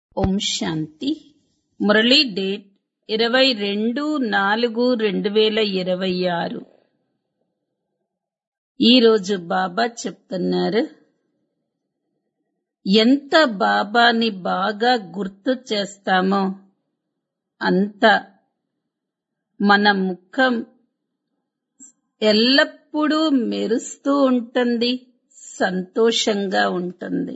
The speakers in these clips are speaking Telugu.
ఓం శాంతి మురళీ డేట్ ఇరవై రెండు నాలుగు రెండు వేల ఇరవై ఆరు ఈరోజు బాబా చెప్తున్నారు ఎంత బాబాని బాగా గుర్తు చేస్తామో అంత మన ముఖం ఎల్లప్పుడూ మెరుస్తూ ఉంటుంది సంతోషంగా ఉంటుంది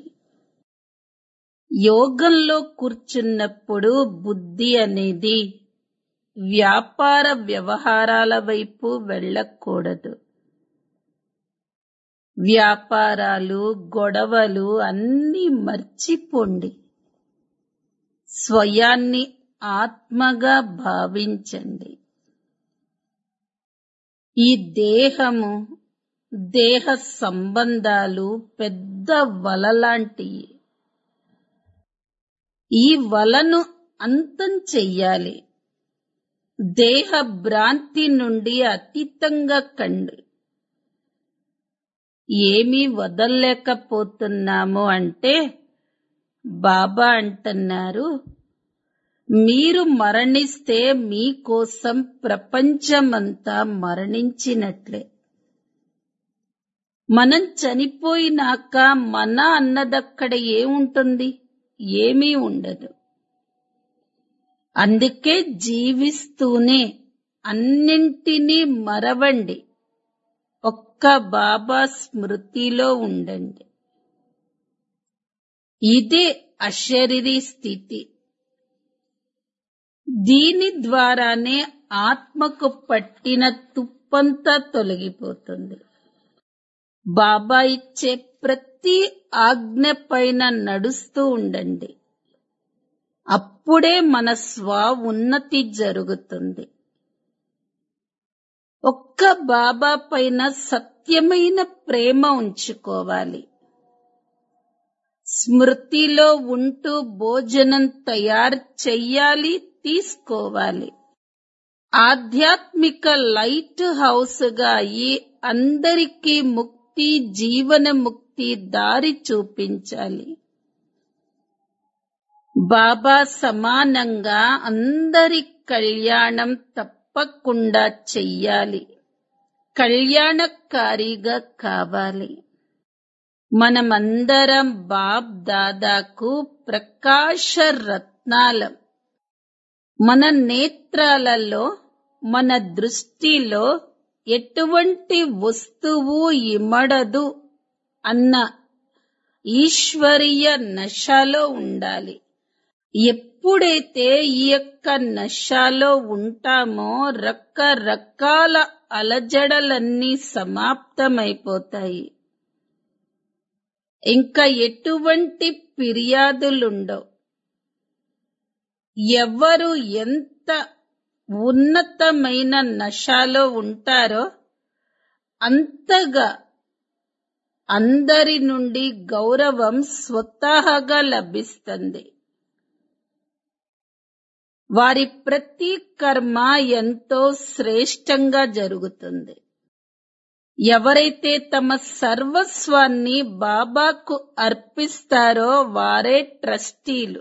యోగంలో కూర్చున్నప్పుడు బుద్ధి అనేది వ్యాపార వ్యవహారాల వైపు వెళ్ళకూడదు వ్యాపారాలు గొడవలు అన్నీ మర్చిపోండి స్వయాన్ని ఆత్మగా భావించండి ఈ దేహము దేహ సంబంధాలు పెద్ద వల లాంటివి ఈ వలను అంతం చెయ్యాలి దేహ భ్రాంతి నుండి అతీతంగా కండి ఏమీ వదల్లేకపోతున్నాము అంటే బాబా అంటున్నారు మీరు మరణిస్తే మీకోసం ప్రపంచమంతా మరణించినట్లే మనం చనిపోయినాక మన అన్నదక్కడ ఏముంటుంది ఏమీ ఉండదు అందుకే జీవిస్తూనే అన్నింటినీ మరవండి ఒక్క బాబా స్మృతిలో ఉండండి ఇదే అశరీరీ స్థితి దీని ద్వారానే ఆత్మకు పట్టిన తుప్పంతా తొలగిపోతుంది బాబా ఇచ్చే ప్రతి ఆజ్ఞ పైన నడుస్తూ ఉండండి అప్పుడే మన స్వ ఉన్నతి జరుగుతుంది ఒక్క బాబా పైన సత్యమైన ప్రేమ ఉంచుకోవాలి స్మృతిలో ఉంటూ భోజనం తయారు చెయ్యాలి తీసుకోవాలి ఆధ్యాత్మిక లైట్ హౌస్ గా అయి అందరికీ ముక్తి జీవన ముక్తి దారి చూపించాలి బాబా సమానంగా అందరి కళ్యాణం తప్పకుండా చెయ్యాలి కళ్యాణకారిగా కావాలి మనమందరం బాబ్ దాదాకు ప్రకాశ రత్నాలం మన నేత్రాలలో మన దృష్టిలో ఎటువంటి వస్తువు ఇమడదు అన్న ఈశ్వరీయ నశలో ఉండాలి ఎప్పుడైతే ఈ యొక్క నశాలో ఉంటామో రకరకాల అలజడలన్నీ సమాప్తమైపోతాయి ఇంకా ఎటువంటి ఫిర్యాదులుండవు ఎవరు ఎంత ఉన్నతమైన నశాలో ఉంటారో అంతగా అందరి నుండి గౌరవం స్వతహాగా లభిస్తుంది వారి ప్రతి కర్మ ఎంతో శ్రేష్టంగా జరుగుతుంది ఎవరైతే తమ సర్వస్వాన్ని బాబాకు అర్పిస్తారో వారే ట్రస్టీలు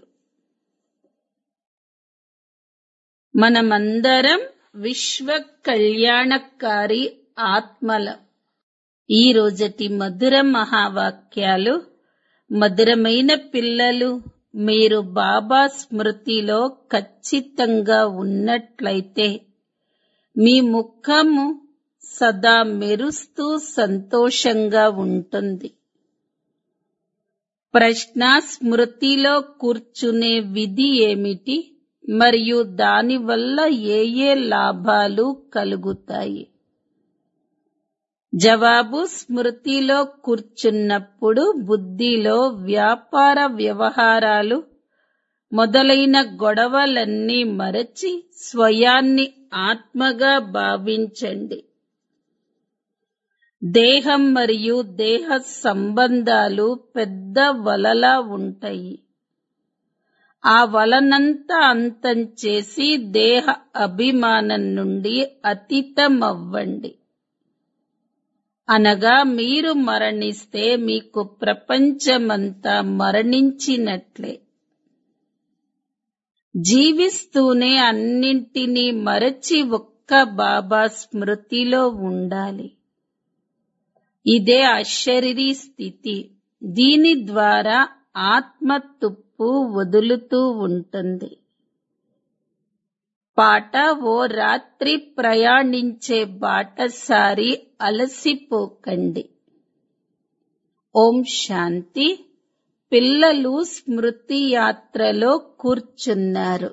మనమందరం విశ్వ కళ్యాణకారి ఆత్మలం ఈ రోజటి మధుర మహావాక్యాలు మధురమైన పిల్లలు మీరు బాబా స్మృతిలో ఖచ్చితంగా ఉన్నట్లయితే మీ ముఖము సదా మెరుస్తూ సంతోషంగా ఉంటుంది ప్రశ్న స్మృతిలో కూర్చునే విధి ఏమిటి మరియు దానివల్ల ఏ ఏ లాభాలు కలుగుతాయి జవాబు స్మృతిలో కూర్చున్నప్పుడు బుద్ధిలో వ్యాపార వ్యవహారాలు మొదలైన గొడవలన్నీ మరచి స్వయాన్ని ఆత్మగా భావించండి దేహం మరియు దేహ సంబంధాలు పెద్ద వలలా ఉంటాయి ఆ వలనంతా అంతం చేసి దేహ అభిమానం నుండి అతీతమవ్వండి అనగా మీరు మరణిస్తే మీకు ప్రపంచమంతా మరణించినట్లే జీవిస్తూనే అన్నింటినీ మరచి ఒక్క బాబా స్మృతిలో ఉండాలి ఇదే అశరీరీ స్థితి దీని ద్వారా ఆత్మ తుప్పు వదులుతూ ఉంటుంది పాట ఓ రాత్రి ప్రయాణించే బాటసారి అలసిపోకండి ఓం శాంతి పిల్లలు స్మృతి యాత్రలో కూర్చున్నారు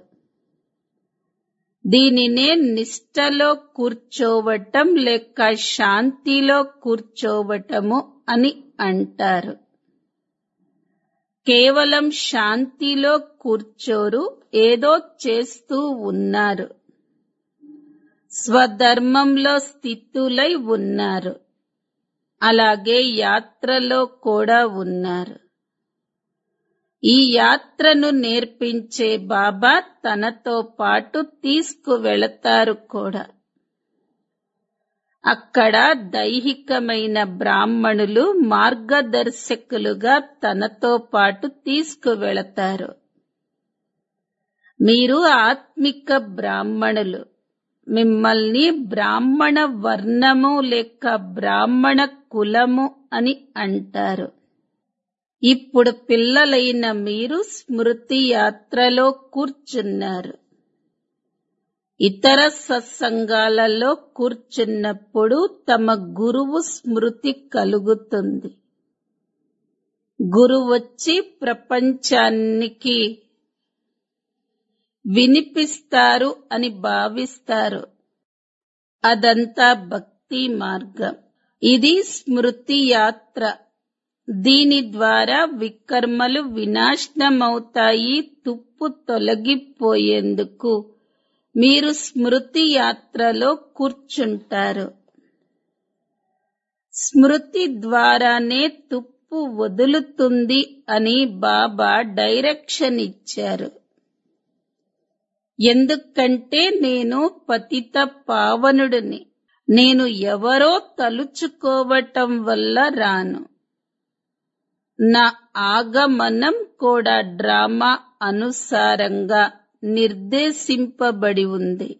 దీనినే నిష్టలో కూర్చోవటం లేక శాంతిలో కూర్చోవటము అని అంటారు కేవలం శాంతిలో కూర్చోరు ఏదో చేస్తూ ఉన్నారు స్వధర్మంలో స్థితులై ఉన్నారు అలాగే యాత్రలో కూడా ఉన్నారు ఈ యాత్రను నేర్పించే బాబా తనతో పాటు తీసుకువెళతారు కూడా అక్కడ దైహికమైన బ్రాహ్మణులు మార్గదర్శకులుగా తనతో పాటు తీసుకువెళతారు మీరు ఆత్మిక బ్రాహ్మణులు మిమ్మల్ని బ్రాహ్మణ వర్ణము లేక బ్రాహ్మణ కులము అని అంటారు ఇప్పుడు పిల్లలైన మీరు స్మృతి యాత్రలో కూర్చున్నారు ఇతర సత్సంగాలలో కూర్చున్నప్పుడు తమ గురువు స్మృతి కలుగుతుంది గురువు వచ్చి ప్రపంచానికి వినిపిస్తారు అని భావిస్తారు అదంతా భక్తి మార్గం ఇది స్మృతి యాత్ర దీని ద్వారా వికర్మలు వినాశనమవుతాయి తుప్పు తొలగిపోయేందుకు మీరు స్మృతి యాత్రలో కూర్చుంటారు స్మృతి ద్వారానే తుప్పు వదులుతుంది అని బాబా డైరెక్షన్ ఇచ్చారు ఎందుకంటే నేను పతిత పావనుడిని నేను ఎవరో తలుచుకోవటం వల్ల రాను నా ఆగమనం కూడా డ్రామా అనుసారంగా నిర్దేశింపబడి ఉంది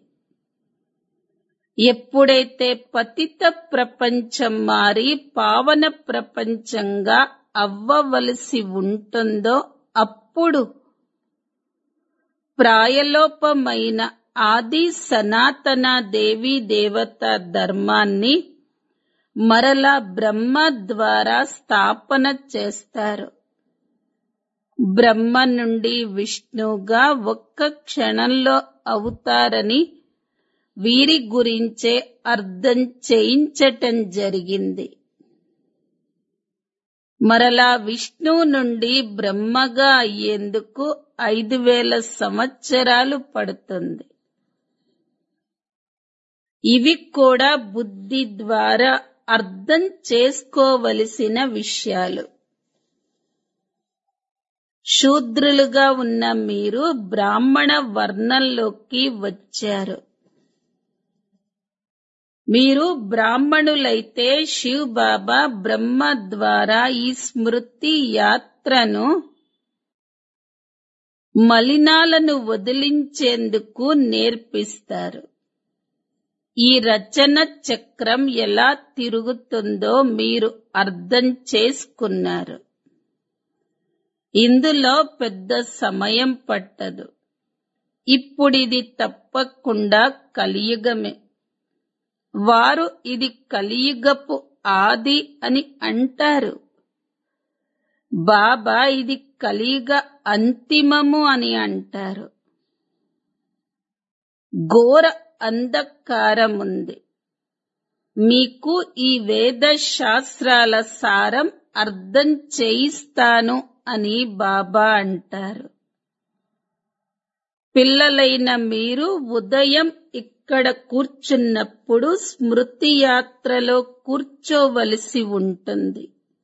ఎప్పుడైతే పతిత ప్రపంచం మారి పావన ప్రపంచంగా అవ్వవలసి ఉంటుందో అప్పుడు ప్రాయలోపమైన ఆది సనాతన దేవీ దేవత ధర్మాన్ని మరలా బ్రహ్మ ద్వారా స్థాపన చేస్తారు బ్రహ్మ నుండి విష్ణుగా ఒక్క క్షణంలో అవుతారని వీరి గురించే అర్థం చేయించటం జరిగింది మరలా విష్ణు నుండి బ్రహ్మగా అయ్యేందుకు ఐదు వేల సంవత్సరాలు పడుతుంది ఇవి కూడా బుద్ధి ద్వారా అర్థం చేసుకోవలసిన విషయాలు శూద్రులుగా ఉన్న మీరు బ్రాహ్మణ వర్ణంలోకి వచ్చారు మీరు బ్రాహ్మణులైతే శివ్ బాబా బ్రహ్మ ద్వారా ఈ స్మృతి యాత్రను మలినాలను వదిలించేందుకు నేర్పిస్తారు ఈ రచన చక్రం ఎలా తిరుగుతుందో మీరు అర్థం చేసుకున్నారు ఇందులో పెద్ద సమయం పట్టదు ఇప్పుడిది తప్పకుండా కలియుగమే వారు ఇది కలియుగపు ఆది అని అంటారు బాబా ఇది కలియుగ అంతిమము అని అంటారు ఘోర అంధకారం ఉంది మీకు ఈ వేద శాస్త్రాల సారం అర్థం చేయిస్తాను అని బాబా అంటారు పిల్లలైన మీరు ఉదయం ఇక్కడ కూర్చున్నప్పుడు స్మృతి యాత్రలో కూర్చోవలసి ఉంటుంది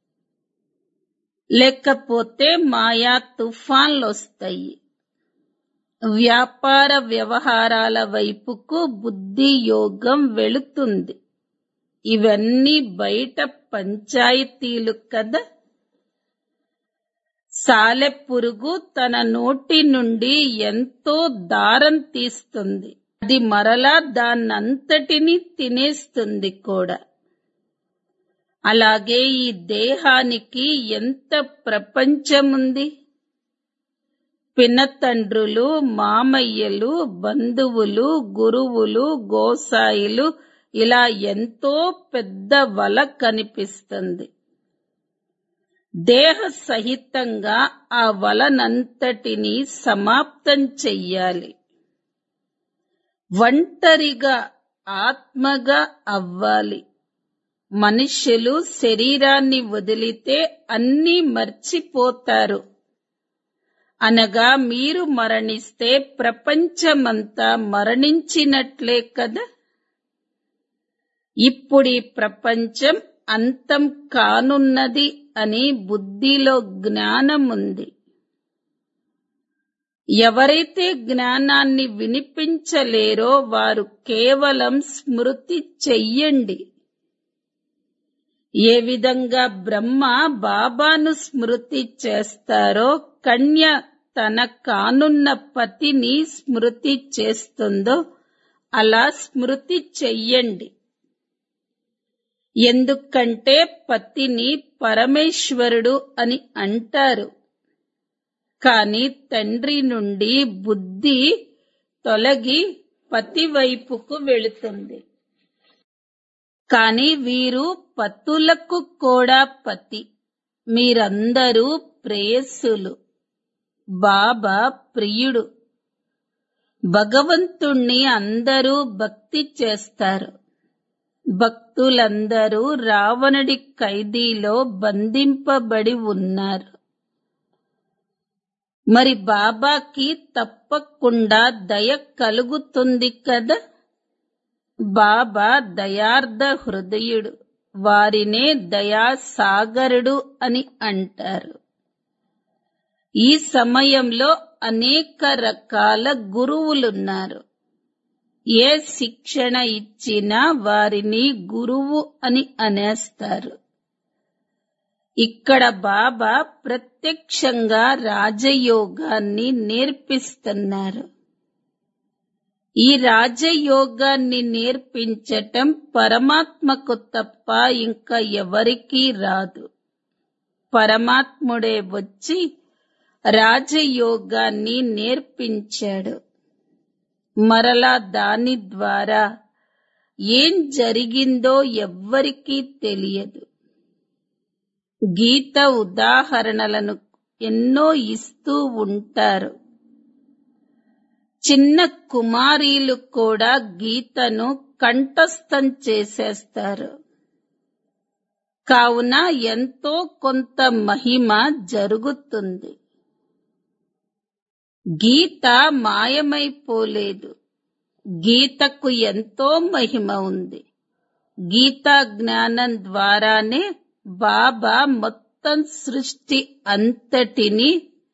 లేకపోతే మాయా తుఫాన్లు వస్తాయి వ్యాపార వ్యవహారాల వైపుకు బుద్ధి యోగం వెళుతుంది ఇవన్నీ బయట పంచాయతీలు కదా సాలెపురుగు తన నోటి నుండి ఎంతో దారం తీస్తుంది అది మరలా దాన్నంతటిని తినేస్తుంది కూడా అలాగే ఈ దేహానికి ఎంత ప్రపంచముంది పినతండ్రులు మామయ్యలు బంధువులు గురువులు గోసాయిలు ఇలా ఎంతో పెద్ద వల కనిపిస్తుంది దేహ సహితంగా ఆ వలనంతటిని సమాప్తం చెయ్యాలి ఒంటరిగా ఆత్మగా అవ్వాలి మనుష్యులు శరీరాన్ని వదిలితే అన్నీ మర్చిపోతారు అనగా మీరు మరణిస్తే ప్రపంచమంతా మరణించినట్లే కదా ఇప్పుడీ ప్రపంచం అంతం కానున్నది అని బుద్ధిలో జ్ఞానముంది ఎవరైతే జ్ఞానాన్ని వినిపించలేరో వారు కేవలం స్మృతి చెయ్యండి ఏ విధంగా బ్రహ్మ బాబాను స్మృతి చేస్తారో కన్య తన కానున్న పతిని స్మృతి చేస్తుందో అలా స్మృతి చెయ్యండి ఎందుకంటే పతిని పరమేశ్వరుడు అని అంటారు కాని తండ్రి నుండి బుద్ధి తొలగి పతి వైపుకు వెళుతుంది కాని వీరు పతులకు కూడా పతి మీరందరూ ప్రేయస్సులు బాబా ప్రియుడు భగవంతుణ్ణి అందరూ భక్తి చేస్తారు భక్తులందరూ రావణుడి ఖైదీలో బంధింపబడి ఉన్నారు మరి బాబాకి తప్పకుండా దయ కలుగుతుంది కదా బాబా దయార్ధ హృదయుడు వారినే దయాసాగరుడు అని అంటారు ఈ సమయంలో అనేక రకాల గురువులున్నారు ఏ శిక్షణ ఇచ్చినా వారిని గురువు అని అనేస్తారు ఇక్కడ బాబా ప్రత్యక్షంగా రాజయోగాన్ని నేర్పిస్తున్నారు ఈ రాజయోగాన్ని నేర్పించటం పరమాత్మకు తప్ప ఇంకా ఎవరికీ రాదు పరమాత్ముడే వచ్చి రాజయోగాన్ని నేర్పించాడు మరలా దాని ద్వారా ఏం జరిగిందో ఎవ్వరికీ తెలియదు గీత ఉదాహరణలను ఎన్నో ఇస్తూ ఉంటారు చిన్న కుమారీలు కూడా గీతను కంఠస్థం చేసేస్తారు కావున ఎంతో కొంత మహిమ జరుగుతుంది గీత మాయమైపోలేదు గీతకు ఎంతో మహిమ ఉంది గీతా జ్ఞానం ద్వారానే బాబా మొత్తం సృష్టి అంతటిని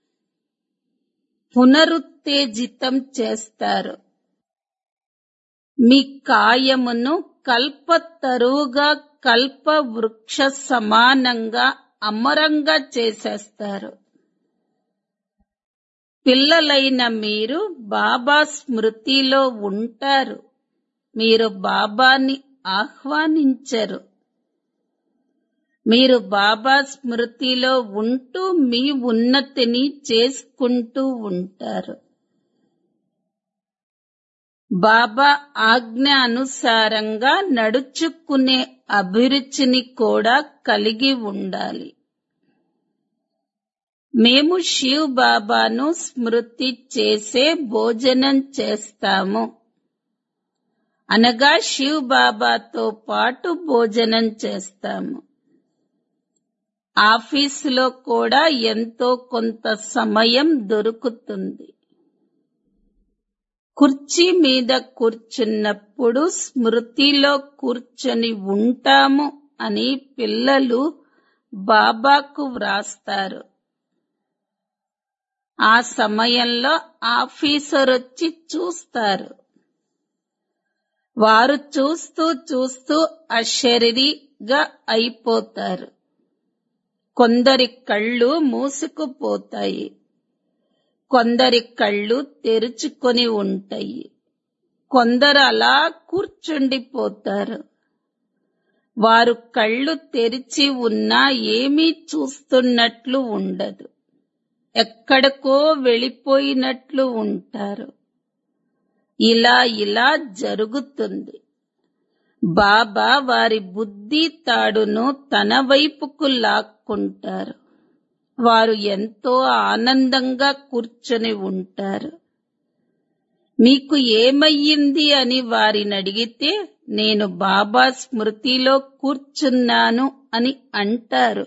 పునరుత్తేజితం చేస్తారు మీ కాయమును కల్పతరువుగా కల్ప వృక్ష సమానంగా అమరంగా చేసేస్తారు పిల్లలైన మీరు బాబా స్మృతిలో ఉంటారు మీరు బాబాని ఆహ్వానించరు మీరు బాబా స్మృతిలో ఉంటూ మీ ఉన్నతిని చేసుకుంటూ ఉంటారు బాబా ఆజ్ఞ అనుసారంగా నడుచుకునే అభిరుచిని కూడా కలిగి ఉండాలి మేము శివ్ బాబాను స్మృతి చేసే భోజనం చేస్తాము అనగా శివ్ బాబాతో పాటు భోజనం చేస్తాము ఆఫీసులో కూడా ఎంతో కొంత సమయం దొరుకుతుంది కుర్చీ మీద కూర్చున్నప్పుడు స్మృతిలో కూర్చొని ఉంటాము అని పిల్లలు బాబాకు వ్రాస్తారు ఆ సమయంలో ఆఫీసర్ వచ్చి చూస్తారు వారు చూస్తూ చూస్తూ అశరీరిగా అయిపోతారు కొందరి కళ్ళు మూసుకుపోతాయి కొందరి కళ్ళు తెరుచుకొని ఉంటాయి కొందరు అలా కూర్చుండిపోతారు వారు కళ్ళు తెరిచి ఉన్నా ఏమీ చూస్తున్నట్లు ఉండదు ఎక్కడికో వెళ్ళిపోయినట్లు ఉంటారు ఇలా ఇలా జరుగుతుంది బాబా వారి బుద్ధి తాడును తన వైపుకు లాక్కుంటారు వారు ఎంతో ఆనందంగా కూర్చొని ఉంటారు మీకు ఏమయ్యింది అని వారిని అడిగితే నేను బాబా స్మృతిలో కూర్చున్నాను అని అంటారు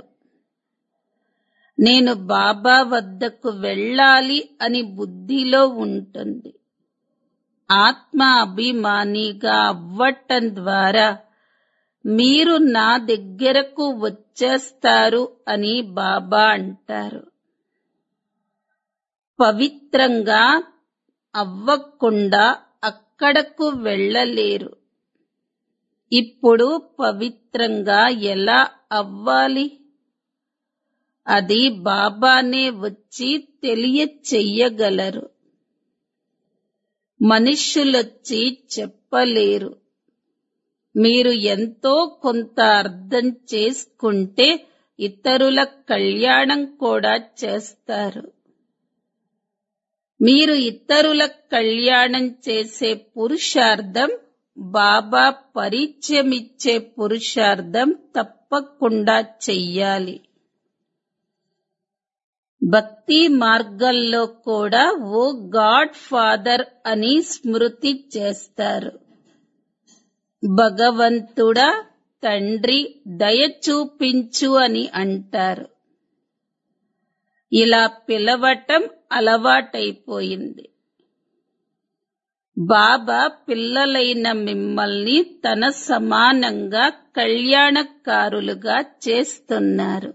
నేను బాబా వద్దకు వెళ్ళాలి అని బుద్ధిలో ఉంటుంది ఆత్మ అభిమానిగా అవ్వటం ద్వారా మీరు నా దగ్గరకు వచ్చేస్తారు అని బాబా అంటారు పవిత్రంగా అవ్వకుండా అక్కడకు వెళ్ళలేరు ఇప్పుడు పవిత్రంగా ఎలా అవ్వాలి అది బాబానే వచ్చి తెలియచెయ్యగలరు మనుష్యులొచ్చి చెప్పలేరు మీరు ఎంతో కొంత అర్థం చేసుకుంటే ఇతరుల కళ్యాణం కూడా చేస్తారు మీరు ఇతరుల కళ్యాణం చేసే పురుషార్థం బాబా పరిచయమిచ్చే పురుషార్థం తప్పకుండా చెయ్యాలి భక్తి మార్గంలో కూడా ఓ గాడ్ ఫాదర్ అని స్మృతి చేస్తారు భగవంతుడా తండ్రి దయ చూపించు అని అంటారు ఇలా పిలవటం అలవాటైపోయింది బాబా పిల్లలైన మిమ్మల్ని తన సమానంగా కళ్యాణకారులుగా చేస్తున్నారు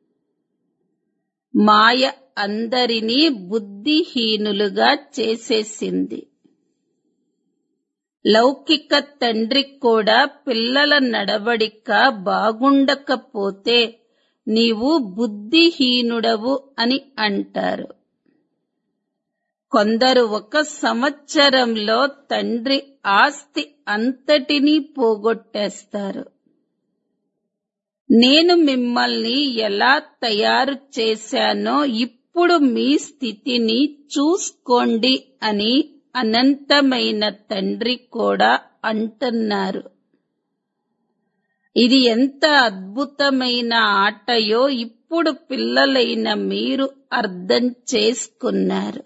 మాయ అందరినీ బుద్ధిహీనులుగా చేసేసింది లౌకిక తండ్రి కూడా పిల్లల నడవడిక బాగుండకపోతే నీవు బుద్ధిహీనుడవు అని అంటారు కొందరు ఒక సంవత్సరంలో తండ్రి ఆస్తి అంతటినీ పోగొట్టేస్తారు నేను మిమ్మల్ని ఎలా తయారు చేశానో ఇప్పుడు మీ స్థితిని చూసుకోండి అని అనంతమైన తండ్రి కూడా అంటున్నారు ఇది ఎంత అద్భుతమైన ఆటయో ఇప్పుడు పిల్లలైన మీరు అర్థం చేసుకున్నారు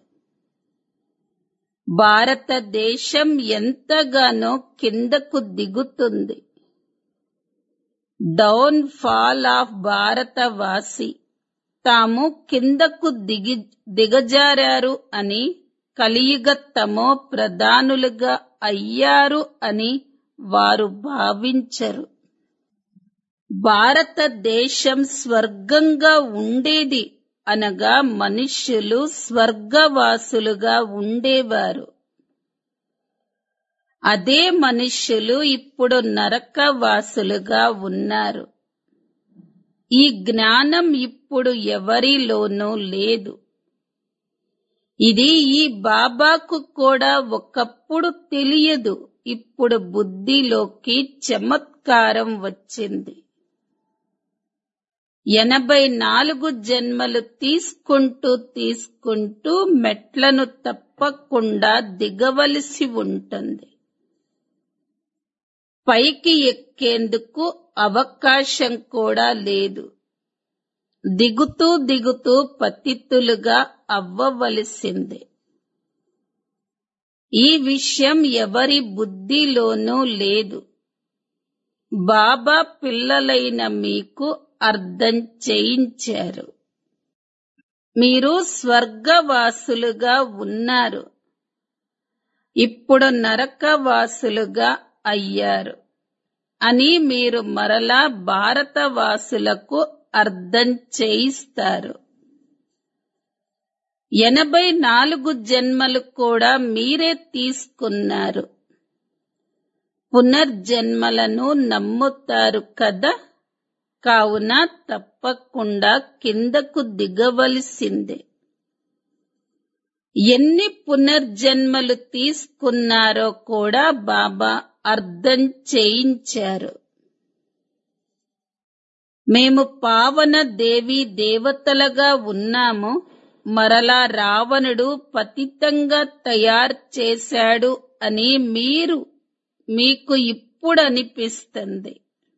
భారతదేశం ఎంతగానో కిందకు దిగుతుంది డౌన్ ఫాల్ ఆఫ్ భారతవాసి తాము కిందకు దిగి దిగజారారు అని కలియుగ తమో ప్రధానులుగా అయ్యారు అని వారు భావించరు భారతదేశం స్వర్గంగా ఉండేది అనగా మనుష్యులు స్వర్గవాసులుగా ఉండేవారు అదే మనుష్యులు ఇప్పుడు నరకవాసులుగా ఉన్నారు ఈ జ్ఞానం ఇప్పుడు ఎవరిలోనూ లేదు ఇది ఈ బాబాకు కూడా ఒకప్పుడు తెలియదు ఇప్పుడు బుద్ధిలోకి చమత్కారం వచ్చింది ఎనభై నాలుగు జన్మలు తీసుకుంటూ తీసుకుంటూ మెట్లను తప్పకుండా దిగవలసి ఉంటుంది పైకి ఎక్కేందుకు అవకాశం కూడా లేదు దిగుతూ దిగుతూ పతితులుగా అవ్వవలసిందే ఈ విషయం ఎవరి బుద్ధిలోనూ లేదు బాబా పిల్లలైన మీకు అర్థం చేయించారు మీరు స్వర్గవాసులుగా ఉన్నారు ఇప్పుడు నరకవాసులుగా అయ్యారు అని మీరు మరలా భారతవాసులకు అర్థం చేయిస్తారు ఎనభై నాలుగు జన్మలు కూడా మీరే తీసుకున్నారు పునర్జన్మలను నమ్ముతారు కదా కావున తప్పకుండా కిందకు దిగవలసిందే ఎన్ని పునర్జన్మలు తీసుకున్నారో కూడా బాబా అర్థం చేయించారు మేము పావన దేవి దేవతలుగా ఉన్నాము మరలా రావణుడు పతితంగా తయారు చేశాడు అని మీరు మీకు ఇప్పుడు అనిపిస్తుంది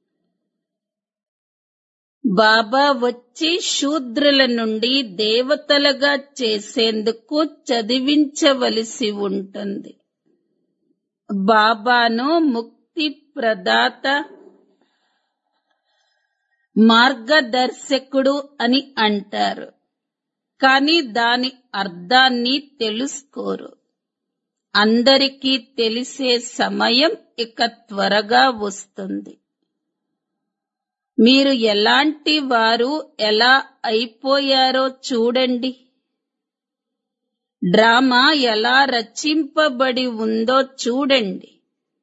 బాబా వచ్చి శూద్రుల నుండి దేవతలుగా చేసేందుకు చదివించవలసి ఉంటుంది బాబాను ముక్తి ప్రదాత మార్గదర్శకుడు అని అంటారు కానీ దాని అర్థాన్ని తెలుసుకోరు అందరికీ తెలిసే సమయం ఇక త్వరగా వస్తుంది మీరు ఎలాంటి వారు ఎలా అయిపోయారో చూడండి డ్రామా ఎలా రచింపబడి ఉందో చూడండి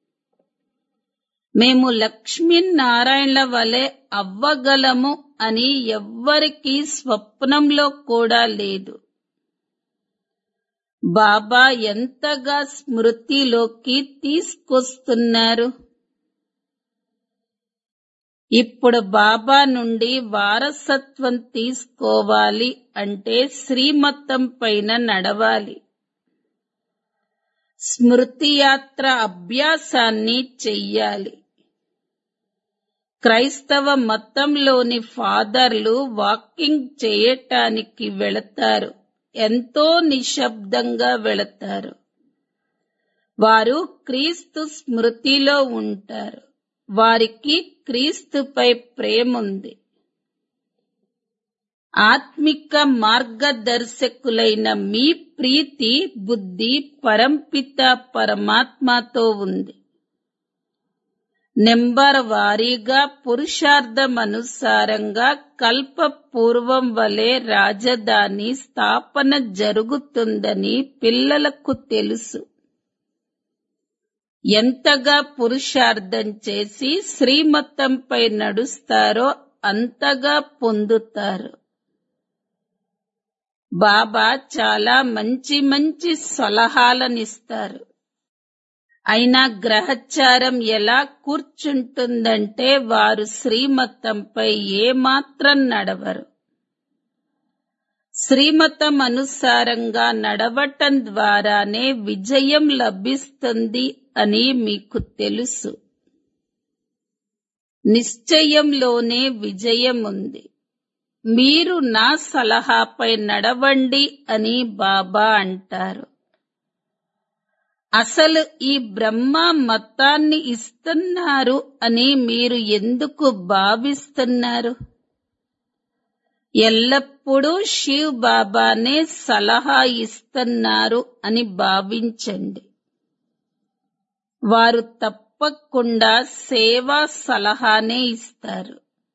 మేము లక్ష్మీనారాయణల వలె అవ్వగలము అని ఎవ్వరికీ స్వప్నంలో కూడా లేదు బాబా ఎంతగా స్మృతిలోకి తీసుకొస్తున్నారు ఇప్పుడు బాబా నుండి వారసత్వం తీసుకోవాలి అంటే శ్రీమతం పైన నడవాలి స్మృతి యాత్ర అభ్యాసాన్ని చెయ్యాలి క్రైస్తవ మతంలోని ఫాదర్లు వాకింగ్ చేయటానికి వెళతారు ఎంతో నిశ్శబ్దంగా వెళతారు వారు క్రీస్తు స్మృతిలో ఉంటారు వారికి క్రీస్తుపై ప్రేముంది ఆత్మిక మార్గదర్శకులైన మీ ప్రీతి బుద్ధి పరంపిత పరమాత్మతో ఉంది నెంబర్ వారీగా పురుషార్థం అనుసారంగా కల్ప పూర్వం వలె రాజధాని స్థాపన జరుగుతుందని పిల్లలకు తెలుసు ఎంతగా పురుషార్థం చేసి శ్రీమతంపై నడుస్తారో అంతగా పొందుతారు బాబా చాలా మంచి మంచి సలహాలనిస్తారు అయినా గ్రహచారం ఎలా కూర్చుంటుందంటే వారు శ్రీమతంపై ఏమాత్రం నడవరు శ్రీమతం అనుసారంగా నడవటం ద్వారానే విజయం లభిస్తుంది అని మీకు తెలుసు నిశ్చయంలోనే విజయం ఉంది మీరు నా సలహాపై నడవండి అని బాబా అంటారు అసలు ఈ బ్రహ్మ మతాన్ని ఇస్తున్నారు అని మీరు ఎందుకు భావిస్తున్నారు ఎల్లప్పుడూ శివ్ బాబానే సలహా ఇస్తున్నారు అని భావించండి వారు తప్పకుండా సేవా సలహానే ఇస్తారు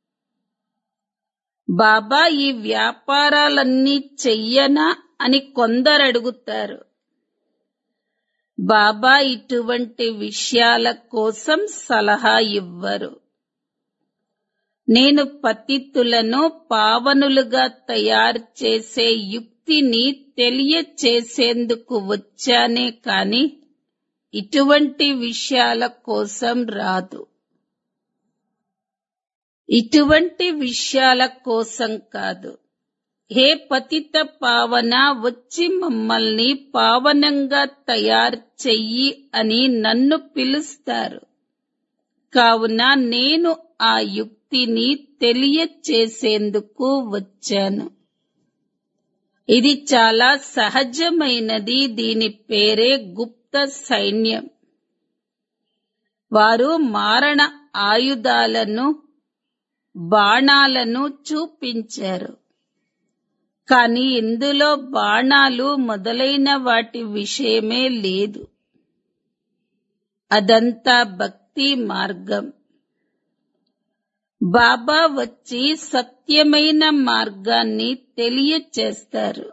బాబా ఈ వ్యాపారాలన్నీ చెయ్యనా అని కొందరు అడుగుతారు బాబా ఇటువంటి విషయాల కోసం సలహా ఇవ్వరు నేను పతితులను పావనులుగా తయారు చేసే యుక్తిని తెలియచేసేందుకు వచ్చానే కాని ఇటువంటి విషయాల కోసం రాదు ఇటువంటి విషయాల కోసం కాదు హే పతిత పావన వచ్చి మమ్మల్ని పావనంగా తయారు చెయ్యి అని నన్ను పిలుస్తారు కావున నేను ఆ యుక్తిని తెలియచేసేందుకు వచ్చాను ఇది చాలా సహజమైనది దీని పేరే గుప్త సైన్యం వారు మారణ ఆయుధాలను బాణాలను చూపించారు కానీ ఇందులో బాణాలు మొదలైన వాటి విషయమే లేదు అదంతా భక్తి మార్గం బాబా వచ్చి సత్యమైన మార్గాన్ని తెలియచేస్తారు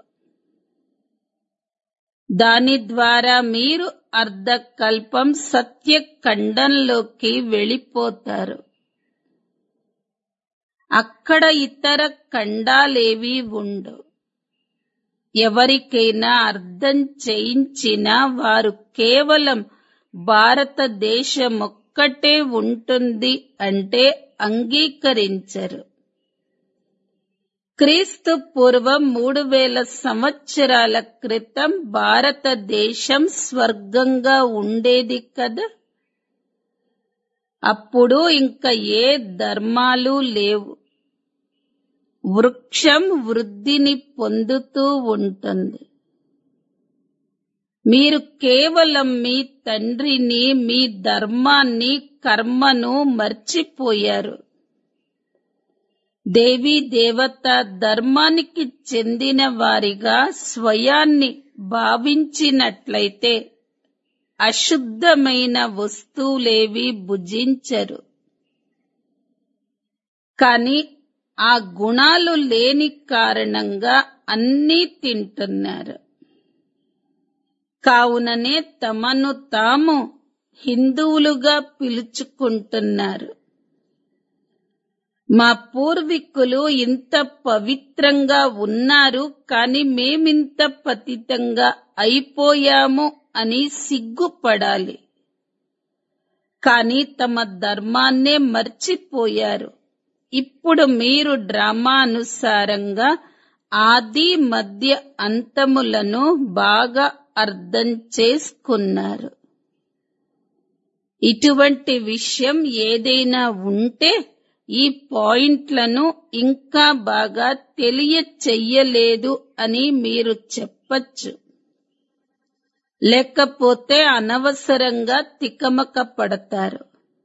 దాని ద్వారా మీరు అర్ధకల్పం సత్య ఖండంలోకి వెళ్ళిపోతారు అక్కడ ఇతర ఖండాలేవి ఉండవు ఎవరికైనా అర్థం చేయించినా వారు కేవలం భారతదేశం ఒక్కటే ఉంటుంది అంటే అంగీకరించరు క్రీస్తు పూర్వం మూడు వేల సంవత్సరాల క్రితం భారతదేశం స్వర్గంగా ఉండేది కదా అప్పుడు ఇంకా ఏ ధర్మాలు లేవు వృక్షం వృద్ధిని పొందుతూ ఉంటుంది మీరు కేవలం మీ తండ్రిని మీ ధర్మాన్ని కర్మను మర్చిపోయారు దేవీ దేవత ధర్మానికి చెందిన వారిగా స్వయాన్ని భావించినట్లయితే అశుద్ధమైన వస్తువులేవి భుజించరు కాని ఆ గుణాలు లేని కారణంగా అన్నీ తింటున్నారు కావుననే తమను తాము హిందువులుగా పిలుచుకుంటున్నారు మా పూర్వీకులు ఇంత పవిత్రంగా ఉన్నారు కాని మేమింత పతితంగా అయిపోయాము అని సిగ్గుపడాలి కాని తమ ధర్మాన్నే మర్చిపోయారు ఇప్పుడు మీరు డ్రామా అనుసారంగా ఆది మధ్య అంతములను బాగా అర్థం చేసుకున్నారు ఇటువంటి విషయం ఏదైనా ఉంటే ఈ పాయింట్లను ఇంకా బాగా తెలియచెయ్యలేదు అని మీరు చెప్పచ్చు లేకపోతే అనవసరంగా తికమక పడతారు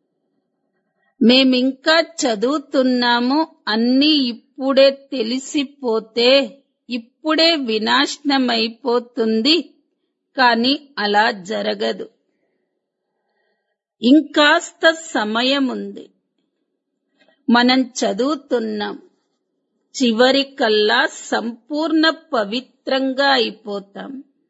మేమింకా చదువుతున్నాము అన్నీ ఇప్పుడే తెలిసిపోతే ఇప్పుడే వినాశనమైపోతుంది కాని అలా జరగదు ఇంకాస్త సమయం ఉంది మనం చదువుతున్నాం చివరికల్లా సంపూర్ణ పవిత్రంగా అయిపోతాం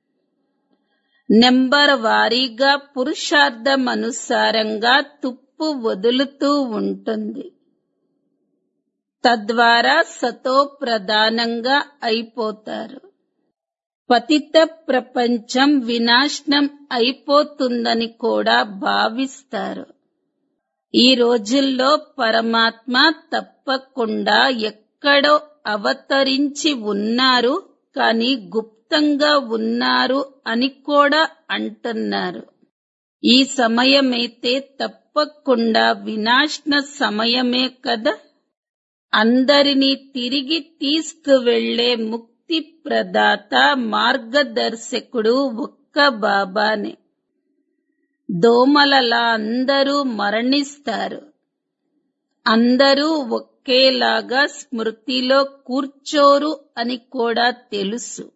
నెంబర్ వారీగా పురుషార్థం అనుసారంగా తుప్పు వదులుతూ ఉంటుంది తద్వారా సతో ప్రధానంగా అయిపోతారు పతిత ప్రపంచం వినాశనం అయిపోతుందని కూడా భావిస్తారు ఈ రోజుల్లో పరమాత్మ తప్పకుండా ఎక్కడో అవతరించి ఉన్నారు కాని గుప్తంగా ఉన్నారు అని కూడా అంటున్నారు ఈ సమయమైతే తప్పకుండా వినాశన సమయమే కదా అందరినీ తిరిగి తీసుకువెళ్లే ముక్తి ప్రదాత మార్గదర్శకుడు ఒక్క బాబానే దోమలలా అందరూ మరణిస్తారు అందరూ ఒకేలాగా స్మృతిలో కూర్చోరు అని కూడా తెలుసు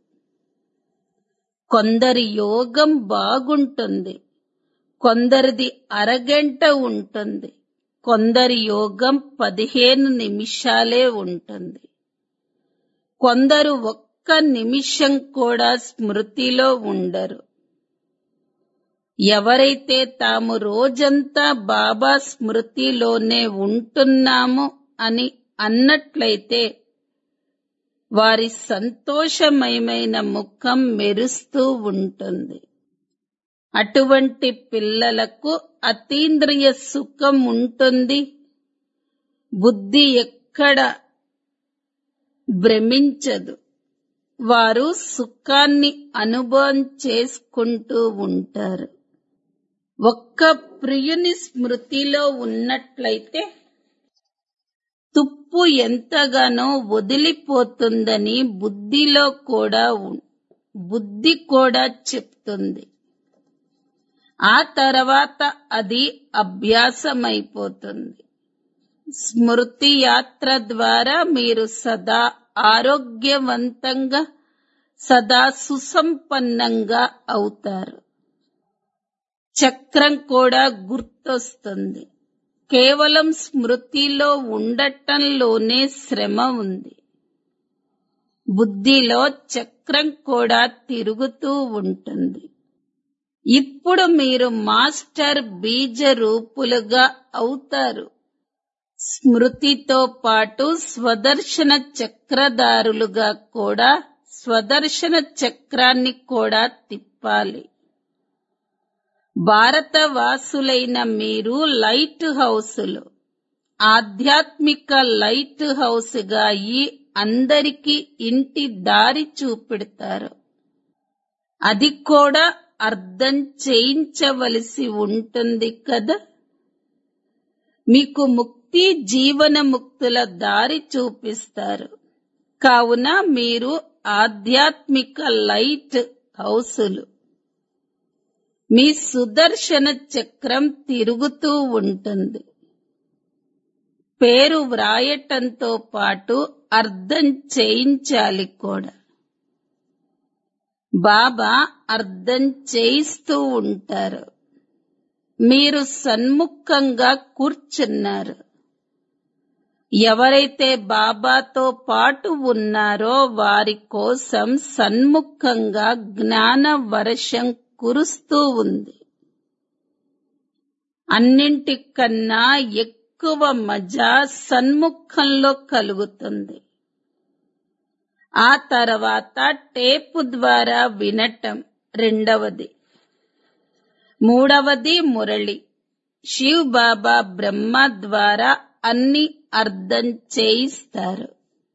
కొందరి యోగం బాగుంటుంది కొందరిది అరగంట ఉంటుంది కొందరి యోగం పదిహేను నిమిషాలే ఉంటుంది కొందరు ఒక్క నిమిషం కూడా స్మృతిలో ఉండరు ఎవరైతే తాము రోజంతా బాబా స్మృతిలోనే ఉంటున్నాము అని అన్నట్లయితే వారి సంతోషమయమైన ముఖం మెరుస్తూ ఉంటుంది అటువంటి పిల్లలకు అతీంద్రియ సుఖం ఉంటుంది బుద్ధి ఎక్కడ భ్రమించదు వారు సుఖాన్ని అనుభవం చేసుకుంటూ ఉంటారు ఒక్క ప్రియుని స్మృతిలో ఉన్నట్లయితే తుప్పు ఎంతగానో వదిలిపోతుందని బుద్ధిలో కూడా ఉన్- బుద్ధి కూడా చెప్తుంది ఆ తర్వాత అది అభ్యాసమైపోతుంది స్మృతి యాత్ర ద్వారా మీరు సదా ఆరోగ్యవంతంగా సదా సుసంపన్నంగా అవుతారు చక్రం కూడా గుర్తొస్తుంది కేవలం స్మృతిలో ఉండటంలోనే శ్రమ ఉంది బుద్ధిలో చక్రం కూడా తిరుగుతూ ఉంటుంది ఇప్పుడు మీరు మాస్టర్ బీజ రూపులుగా అవుతారు స్మృతితో పాటు స్వదర్శన చక్రధారులుగా కూడా స్వదర్శన చక్రాన్ని కూడా తిప్పాలి భారతవాసులైన మీరు లైట్ హౌసులు ఆధ్యాత్మిక లైట్ హౌస్గా ఈ అందరికీ ఇంటి దారి చూపెడతారు అది కూడా అర్థం చేయించవలసి ఉంటుంది కదా మీకు ముక్తి జీవన ముక్తుల దారి చూపిస్తారు కావున మీరు ఆధ్యాత్మిక లైట్ హౌసులు మీ సుదర్శన చక్రం తిరుగుతూ ఉంటుంది పేరు వ్రాయటంతో పాటు అర్థం చేయించాలి కూడా బాబా అర్థం చేయిస్తూ ఉంటారు మీరు సన్ముఖంగా కూర్చున్నారు ఎవరైతే బాబాతో పాటు ఉన్నారో వారి కోసం సన్ముఖంగా జ్ఞాన వర్షం కురుస్తూ ఉంది అన్నింటికన్నా ఎక్కువ మజా సన్ముఖంలో కలుగుతుంది ఆ తర్వాత టేపు ద్వారా వినటం రెండవది మూడవది మురళి శివ్ బాబా బ్రహ్మ ద్వారా అన్ని అర్థం చేయిస్తారు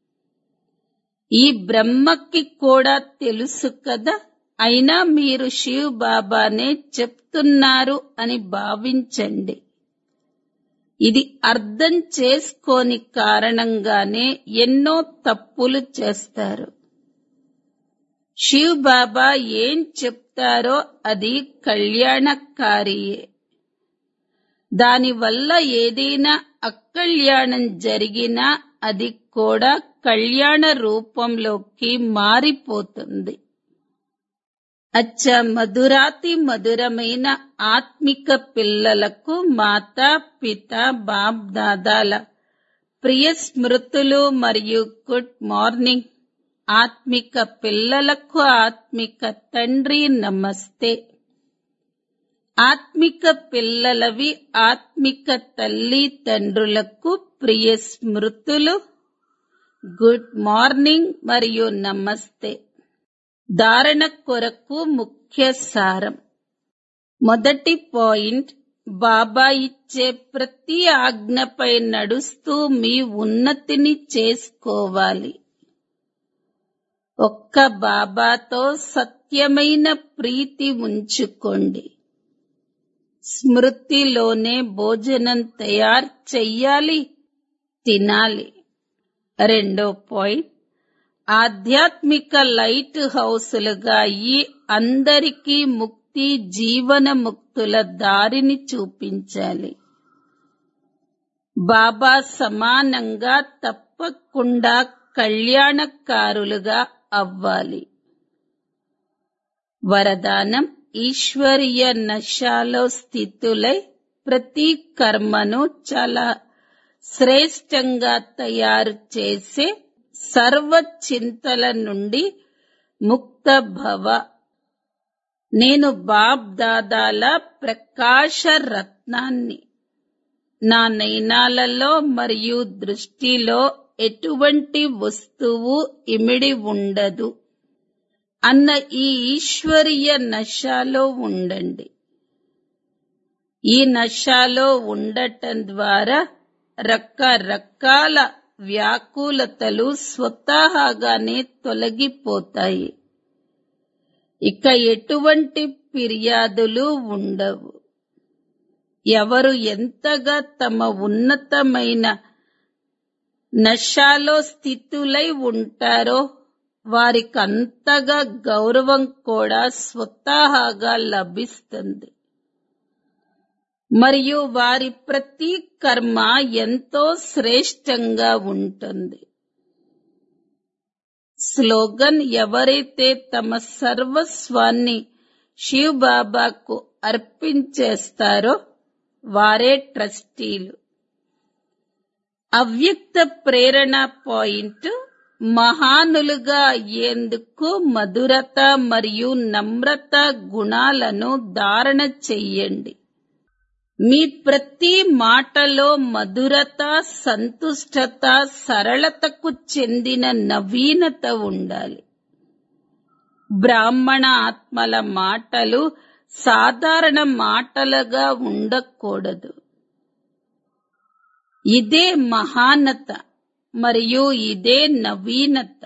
ఈ బ్రహ్మకి కూడా తెలుసు కదా అయినా మీరు శివ్ బాబానే చెప్తున్నారు అని భావించండి ఇది అర్థం చేసుకోని కారణంగానే ఎన్నో తప్పులు చేస్తారు శివ్ బాబా ఏం చెప్తారో అది కళ్యాణకారియే దానివల్ల ఏదైనా అకళ్యాణం జరిగినా అది కూడా కళ్యాణ రూపంలోకి మారిపోతుంది అచ్చ మధురాతి మధురమైన ఆత్మిక పిల్లలకు మాతా పిత బాప్ దాదాల ప్రియ స్మృతులు మరియు గుడ్ మార్నింగ్ ఆత్మిక పిల్లలకు ఆత్మిక తండ్రి నమస్తే ఆత్మిక పిల్లలవి ఆత్మిక తల్లి తండ్రులకు ప్రియ స్మృతులు గుడ్ మార్నింగ్ మరియు నమస్తే ధారణ కొరకు ముఖ్య సారం మొదటి పాయింట్ బాబా ఇచ్చే ప్రతి ఆజ్ఞపై నడుస్తూ మీ ఉన్నతిని చేసుకోవాలి ఒక్క బాబాతో సత్యమైన ప్రీతి ఉంచుకోండి స్మృతిలోనే భోజనం తయారు చెయ్యాలి తినాలి రెండో పాయింట్ ఆధ్యాత్మిక లైట్ హౌసులుగా ఈ అందరికీ ముక్తి జీవన ముక్తుల దారిని చూపించాలి బాబా సమానంగా తప్పకుండా కళ్యాణకారులుగా అవ్వాలి వరదానం ఈశ్వరీయ నశాలో స్థితులై ప్రతి కర్మను చాలా శ్రేష్టంగా తయారు చేసే సర్వ చింతల నుండి ముక్త భవ నేను బాబ్ దాదాల ప్రకాశ రత్నాన్ని నా నయనాలలో మరియు దృష్టిలో ఎటువంటి వస్తువు ఇమిడి ఉండదు అన్న ఈ ఈశ్వరీయ నశాలో ఉండండి ఈ నశాలో ఉండటం ద్వారా రకరకాల వ్యాకులతలు స్వతహాగానే తొలగిపోతాయి ఇక ఎటువంటి ఫిర్యాదులు ఉండవు ఎవరు ఎంతగా తమ ఉన్నతమైన నశాలో స్థితులై ఉంటారో వారికి అంతగా గౌరవం కూడా స్వతహాగా లభిస్తుంది మరియు వారి ప్రతి కర్మ ఎంతో శ్రేష్టంగా ఉంటుంది స్లోగన్ ఎవరైతే తమ సర్వస్వాన్ని శివ్ బాబాకు అర్పించేస్తారో వారే ట్రస్టీలు అవ్యక్త ప్రేరణ పాయింట్ మహానులుగా అయ్యేందుకు మధురత మరియు నమ్రత గుణాలను ధారణ చెయ్యండి మీ ప్రతి మాటలో మధురత సంతుష్టత సరళతకు చెందిన నవీనత ఉండాలి బ్రాహ్మణ ఆత్మల మాటలు సాధారణ మాటలుగా ఉండకూడదు ఇదే మహానత మరియు ఇదే నవీనత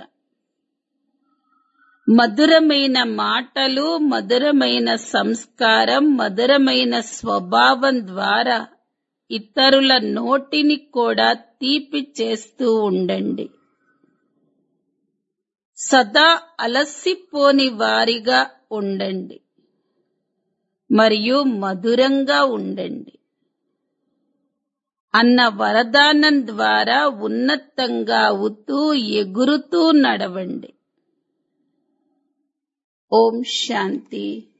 మధురమైన మాటలు మధురమైన సంస్కారం మధురమైన స్వభావం ద్వారా ఇతరుల నోటిని కూడా తీపి చేస్తూ ఉండండి సదా అలసిపోని వారిగా ఉండండి మరియు మధురంగా ఉండండి అన్న వరదానం ద్వారా ఉన్నతంగా అవుతూ ఎగురుతూ నడవండి ఓం శాంతి